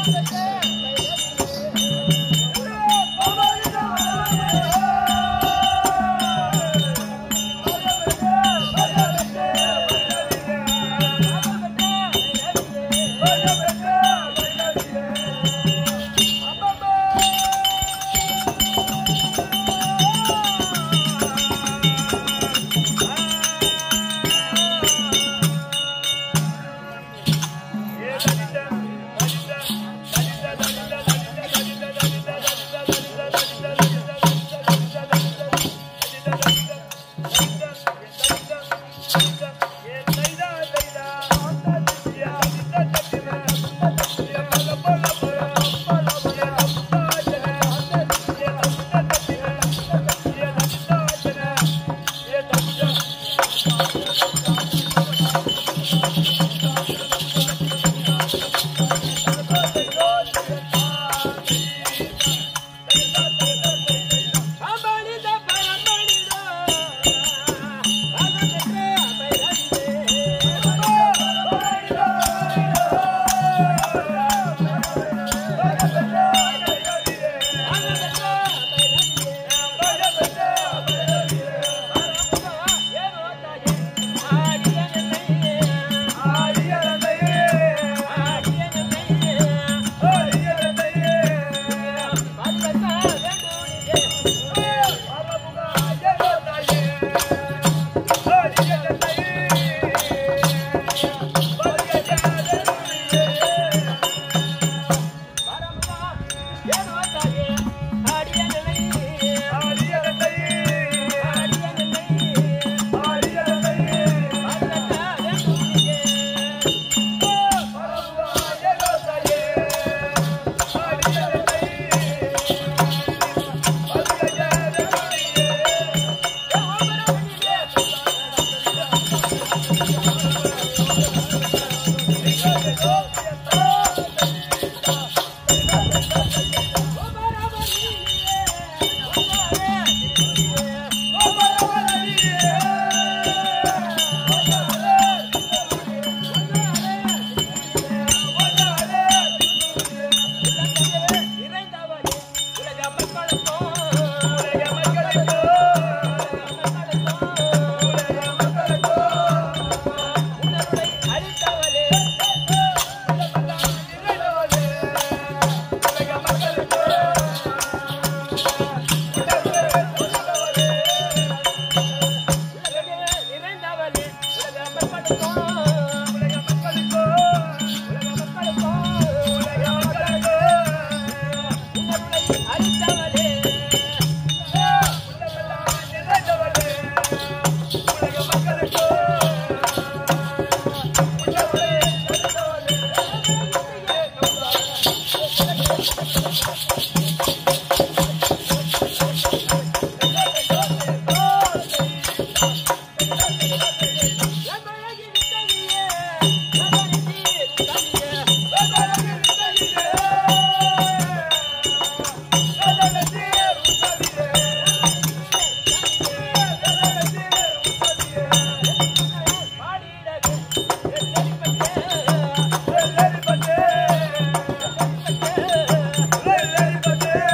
Hey!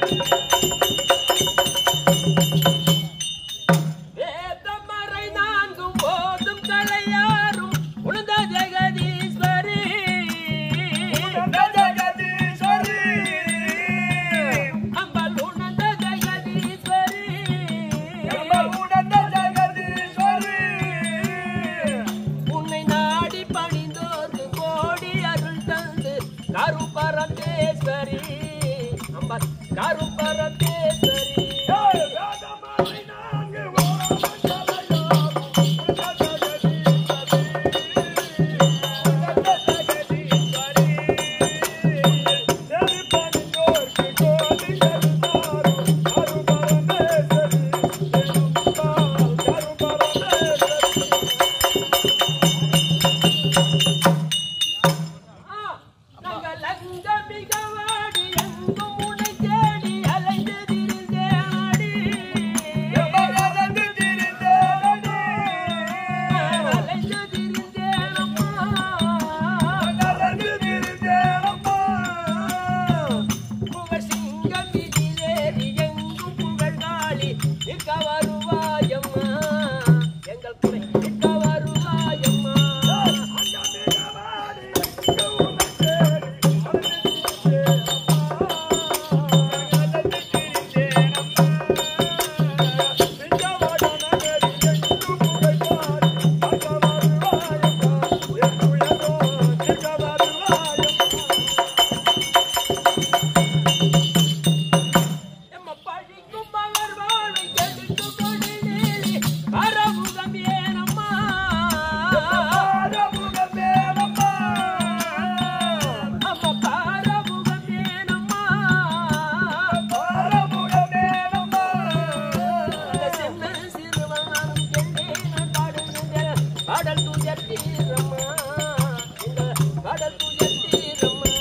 வேதமறை நான்கும் போதும் கலையாரும் உணர்ந்த ஜெகதீஸ்வரி அம்பல் உணர்ந்த ஜெகதீஸ்வரி உன்னை நாடி பணிந்தோர்க்கு கோடி அருள் தந்து கருப்பரந்தேஸ்வரி அம்பல் கருப்பரந்தேஸ்வரி ஆ, நாங்கள் லங்கமிகவாடி எங்கும் உன்னை தேடி அலைந்து திரிந்தேனாடி. அலைந்து திரிந்தேனம்மா. புகழ் சிங்கம் இதிலேறி எங்கும் புகழ் நாளி நிற்க வருவாயம்மா எங்கள் குறை நிற்க வருவாயம்மா எம்ம பழிக்கும் பகர் வாழ்வை கெடுத்து கொடி நீலி பரமுகம் ஏனம்மா அம்ம பரமுகம் ஏனம்மா இந்த சின்ன சிறுவனானும் கெண்டேன பாடுகின்ற பாடல் துயர் தீரம்மா இந்த பாடல் துயர் தீரம்மா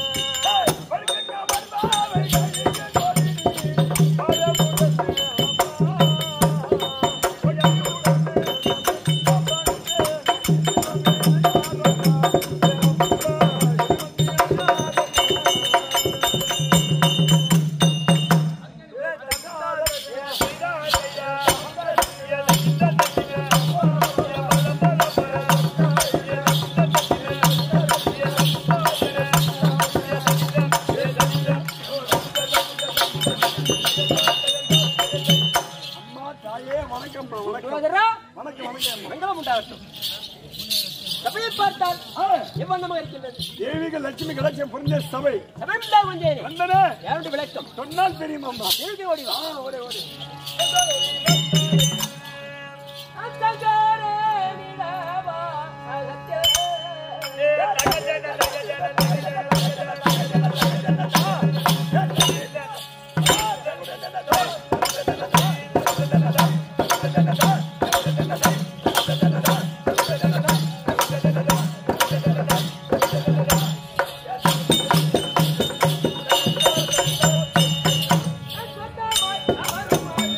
வணக்கம்மா வணக்கம் சகோதரா வணக்கம் வணக்கம் மங்களம் உண்டாகட்டும் சபையை பார்த்தால் எவ்வளவு இருக்கின்றது தேவிக லட்சுமி கடாட்சியம் புரிஞ்ச சபை சபையில் வந்தேனே வந்தனே யாருடைய விளக்கம் சொன்னால் தெரியுமாம்மா எழுதி ஓடி வா ஓடி ஓடி அந்தகாரே நிலவா அகத்தே. அஸ்வத்தமாய் அமருமாறு.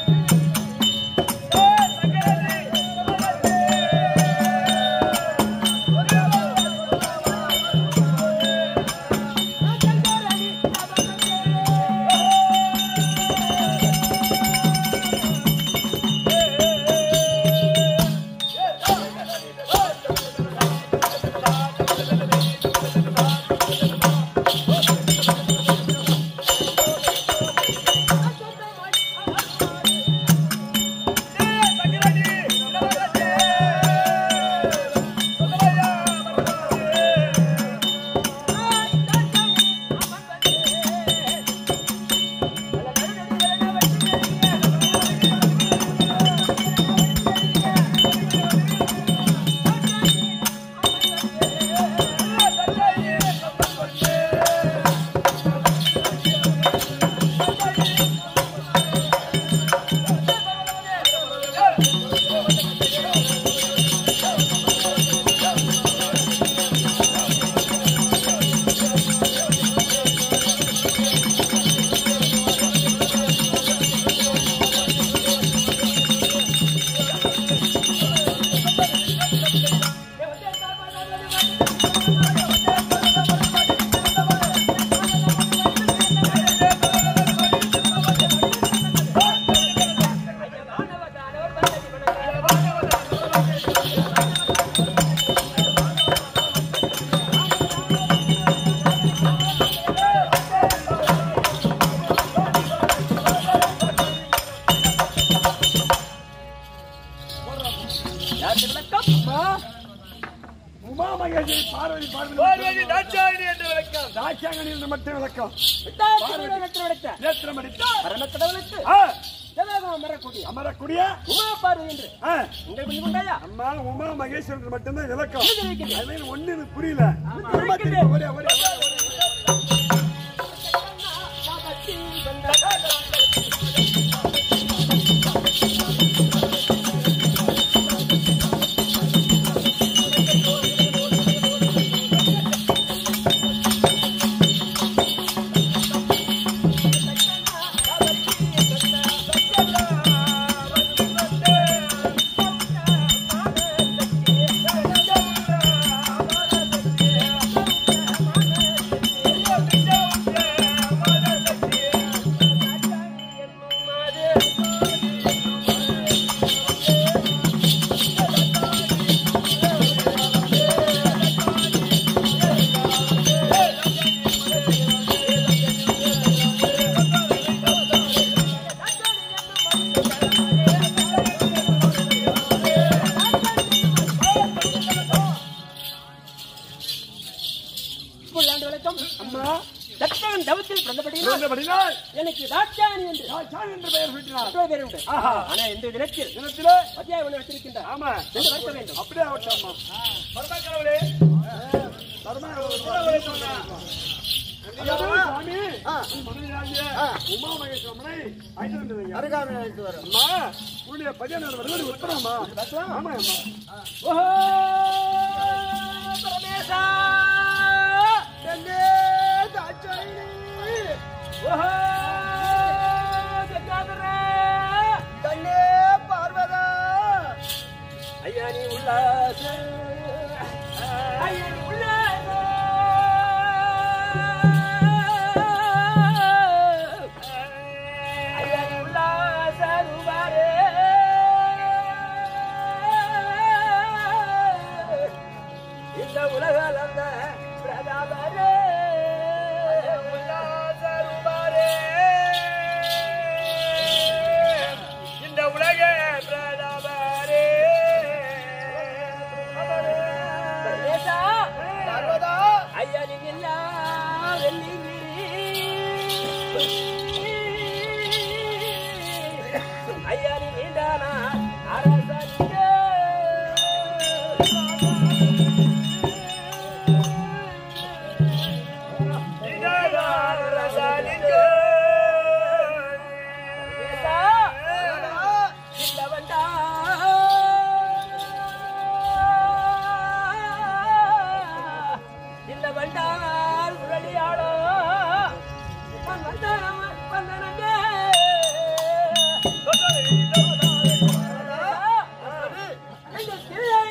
பார்வதி பார்வதி பார்வதி தாட்சாயினி என்று விளக்கம் தாட்சாங்கனி என்று மட்டும் விளக்கம் விட்டாட்சியுடன் நேத்திரம் அடித்தார் பரமக்கடவுளுக்கு ஆ, ஜனகம் அமரக்கூடிய அமரக்கூடிய உமா பார்வதி என்று ஆ, உங்கள் கொஞ்சம் கொண்டாயா அம்மா உமா மகேஸ்வரன் மட்டும்தான் விளக்கம் இது இருக்கிறது. அது ஒண்ணு எனக்கு புரியல திரும்ப திரும்ப ஒரே ஒரே ஒரே ஒரே புல்லாண்டு விளக்கம் அம்மா தட்சகன் தவத்தில் பிறந்தபடியால் இருந்தபடினால் எனக்கு தாட்சாணி என்று தாட்சான் என்று பெயர் சூட்டினார் மற்றொரு பேர் உண்டு ஆஹா. ஆனா இந்த தினத்தில் தினத்திலே அத்தியாயம் ஒன்று வச்சிருக்கின்றார் ஆமா ரெண்டு வருஷம் வேண்டும் அப்படியே ஆகட்டும் அம்மா பரமக்கடவுளே சாமி மனைவியாகிய உமா மகேஸ்வரனை அழைத்து வந்ததுங்க. அம்மா, உன்னுடைய பையனார் வருவது உத்தரமா? ஆமா, அம்மா. ஓஹோ பரமேசா எங்கே தாட்சாயினி? ஓஹோ ஜெகாதரே கண்ணே பார்வதா ஐயா நீ உல்லாச ஐயா நீ உல்லாச ஐயா நீ உல்லாச ரூபாரே இந்த உலகளந்த பிரதாபரே உல்லாச ரூபாரே. இந்த உலக பிரதாபரே. பரமேசா பார்வதா ஐயா நீ இல்லா ஐயா நீ நீண்டானா அரசனிங்க நிஜகார ரசாலிங்க. இல்லவண்டா இல்லவண்டால் உரளியாளோ வந்தனம் வந்தனங்க எங்க கிளை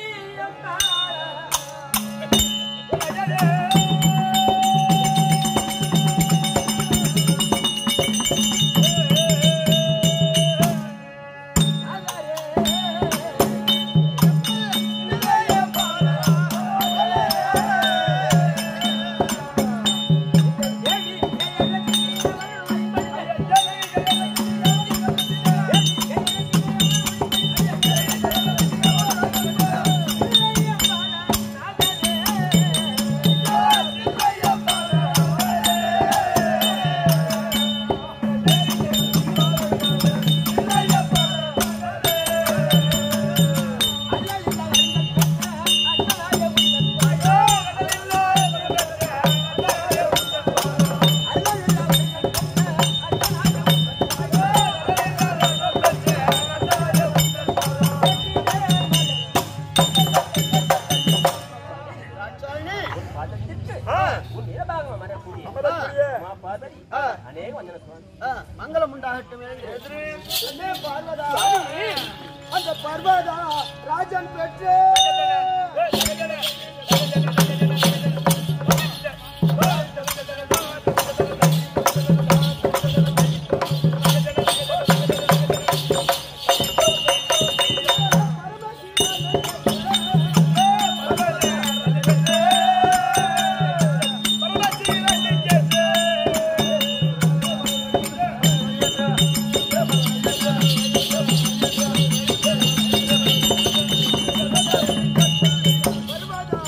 அநேக வந்தன சுவாமி மங்களம் உண்டாகட்டும் என்ன பார்வதா அந்த பர்வதா ராஜன் பெற்று பர்வதா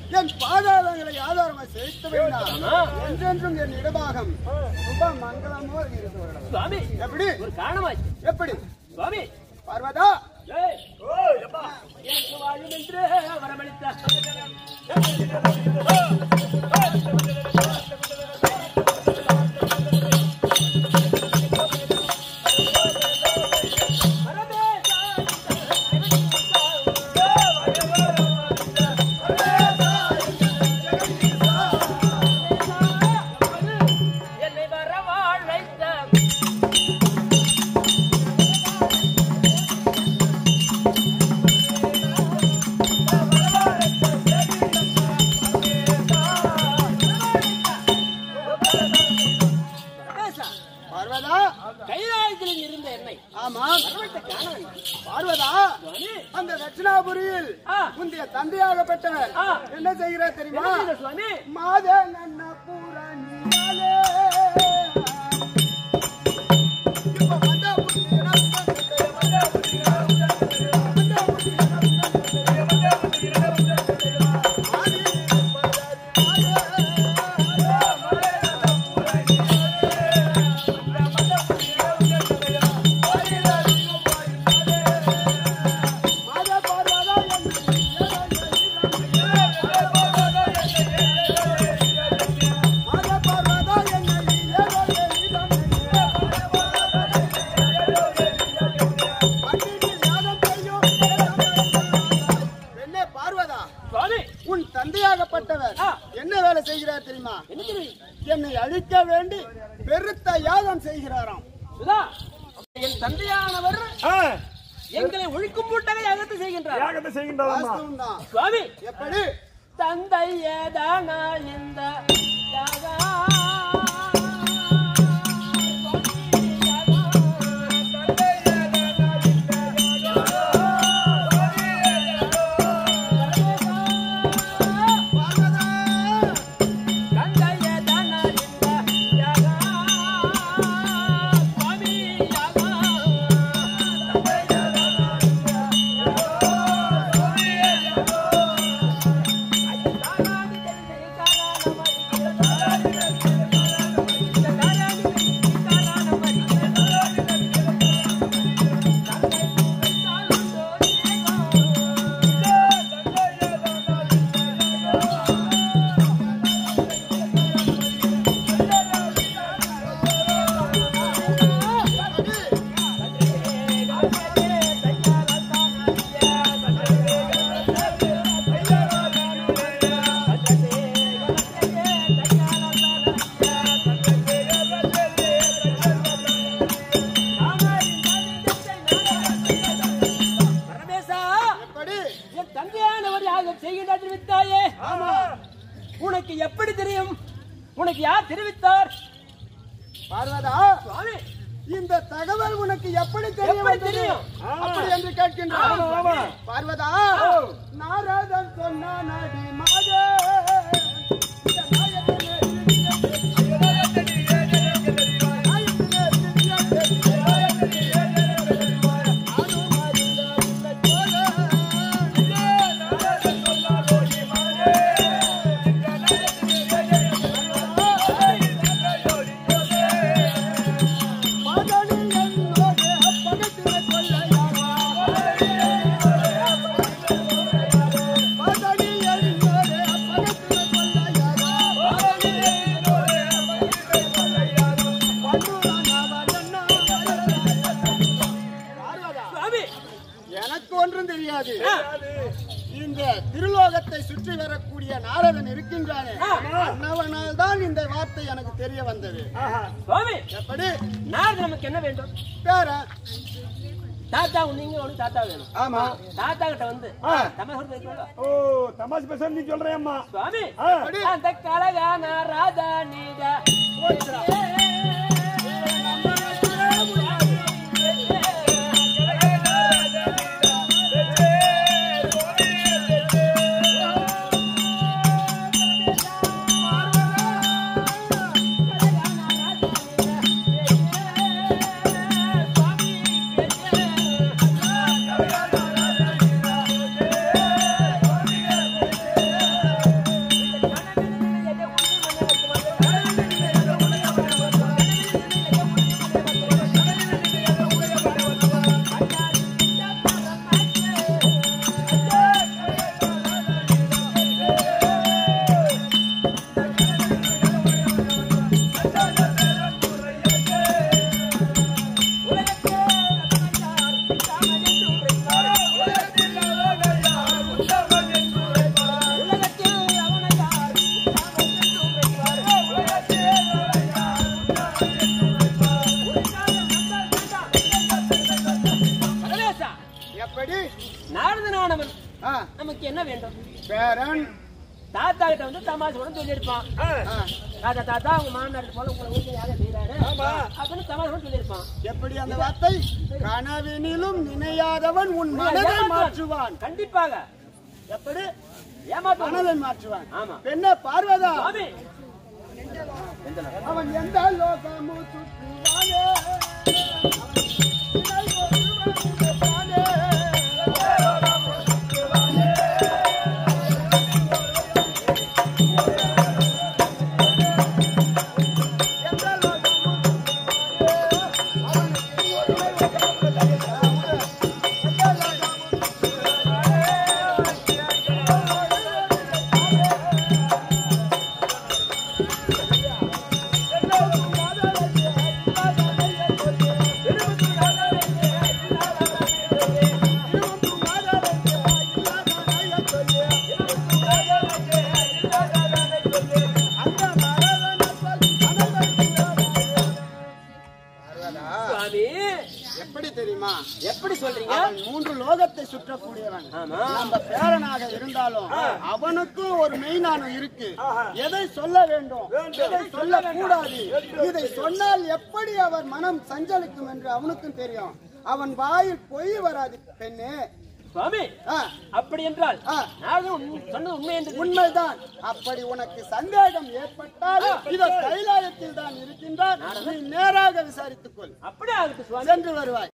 என் பாதாளங்களை ஆதாரமாக செலுத்த வேண்டாம் ஆமா. என்றென்றும் என் இடபாகம் சுப மங்களமோ இருந்து வரலாம் சுவாமி எப்படி ஒரு காரணமாச்சு எப்படி சுவாமி பார்வதா ஏய், எனக்கு வாழும் என்று வரமளித்த என்னை வரவாழைத்த ரமேஷா, பார்வதா கைலாயத்தில் இருந்த என்னை ஆமா வரவழைத்த காரணம் என்ன? பார்வதா சுவாமி அந்த தட்சிணாபுரியில் ஆ. முந்தைய தந்தையாகப்பட்டவர் ஆ. என்ன செய்கிறார் என்ன தெரியுமா செய்த சுவாமி மாத நன்ன பூரணியாலே இப்ப வந்தா புத்திரா, வந்தா புத்திரா, வந்தா புத்திரா, வந்தா புத்திரா. ஆதி மாத பார்வதா மாத பார்வதா என்னை ஏதோ ஏதோ பண்டிகையில் யாகம் செய்யும் பெண்ணே பார்வதா சுவாமி உன் தந்தையாகப்பட்டவர் ஆ. என்ன வேலை செய்கிறார் தெரியுமா என்ன தெரியும் என்னை அழிக்க வேண்டி பெருத்த யாகம் செய்கிறாராம் சுதா என் தந்தையானவர் ஆ, எங்களை ஒழிக்கும் மூட்டகை அகத்து செய்கின்றார் யாகத்தை செய்கின்றதாம்மா வாஸ்தவம் தான் சுவாமி எப்படி தந்தையதானா இந்த யாகா? பார்வதா தந்தையதானா இந்த யாகா? சுவாமி யாகா. பரமேசா எப்படி என் தந்தையானவர் யாகம் செய்கின்றார் தெரிவித்தாயே ஆமா உனக்கு எப்படி தெரியும் உனக்கு யார் தெரிவித்தார் பார்வதா சுவாமி இந்த தகவல் உனக்கு எப்படி தெரிய எப்படி வந்தது? தெரியும்? அப்படி என்று கேட்கின்றார் ஆமா, ஆமா. பார்வதா நாரதன் சொன்ன நடி மாதே இந்த நாயகனே திவ்ய நாயகனே திவ்ய மகனி என்னோடு அப்பகத்திலே கொள்ளையாவா மகனி என்னோடு அப்பகத்திலே கொள்ளையாவா சுவாமி எனக்கு ஒன்றும் தெரியாது இந்த திருலோகத்தை சுற்றி வரக்கூடிய நாரதன் இருக்கின்றானே அன்னவனால் தான் இந்த வார்த்தை எனக்கு தெரிய வந்தது சுவாமி எப்படி நாடு நமக்கு என்ன வேண்டும் பேர தாத்தா நீங்க ஒண்ணு தாத்தா வேணும் ஆமா தாத்தா கிட்ட வந்து ஆ. தமிழ் வைக்கலாம் ஓ தமாஷ் பேச நீ சொல்றியம்மா சுவாமி ஆ. அந்த கலகான ராதா நீதா என்ன வேண்டும் பேரன் தாத்தா கிட்ட வந்து தமாஷ் கூட சொல்லியிருப்பான் ஆ. ஆ, தாத்தா தாத்தா உங்க மாமனார் போல உங்களை வீட்டுல யாரும் செய்யறாரு ஆமா. அப்படின்னு தமாஷ் கூட சொல்லியிருப்பான் எப்படி அந்த வார்த்தை கனவினிலும் நினையாதவன் உன் மனதை மாற்றுவான் கண்டிப்பாக எப்படி ஏமாத்த மனதை மாற்றுவான் ஆமா. பெண்ணே பார்வதா சுவாமி அவன் எந்த லோகமும் சுற்றுவானே அவன் ஒருவன் சுவாமி எப்படி தெரியுமா எப்படி சொல்றீங்க அவன் மூன்று லோகத்தை சுற்றக்கூடியவன் ஆமா. நம்ம பேரனாக இருந்தாலும் அவனுக்கும் ஒரு மெய்ஞானம் இருக்கு எதை சொல்ல வேண்டும் எதை சொல்லக்கூடாது இதை சொன்னால் எப்படி அவர் மனம் சஞ்சலிக்கும் என்று அவனுக்கும் தெரியும் அவன் வாயில் பொய் வராது பெண்ணே சுவாமி ஆ, அப்படி என்றால் ஆ. நான் உண்மை- சொன்னது உண்மை என்று உண்மைதான் அப்படி உனக்கு சந்தேகம் ஏற்பட்டால் இதோ கைலாயத்தில் தான் இருக்கின்றான் நீ நேராக விசாரித்துக் கொள் அப்படியே ஆகட்டும் சுவாமி சென்று வருவாய்